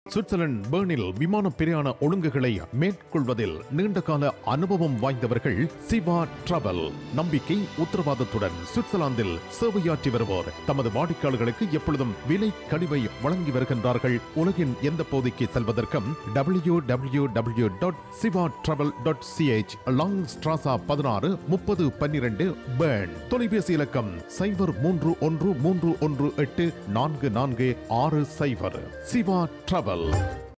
Switzerland பேர்னில் விமான பிரயாண ஒழுங்குகளை மேற்கொள்வதில் நீண்டகால அனுபவம் வாய்ந்தவர்கள் சிவா டிராவல் நம்பிக்கை உத்தரவாதத்துடன் சுவிட்சர்லாந்தில் சேவையாற்றி வருவோர் தமது வாடிக்கையாளர்களுக்கு எப்பொழுதும் விலை கழிவை வழங்கி வருகின்றார்கள் உலகின் எந்த பகுதிக்கு செல்வதற்கும் W W W dot Shiva travel dot CH Langstrasse பதினாறு முப்பது பன்னிரண்டு பேர்ன் தொலைபேசி இலக்கம் சைபர் மூன்று ஒன்று மூன்று ஒன்று எட்டு நான்கு நான்கு ஆறு சைபர் சிவா டிராவல்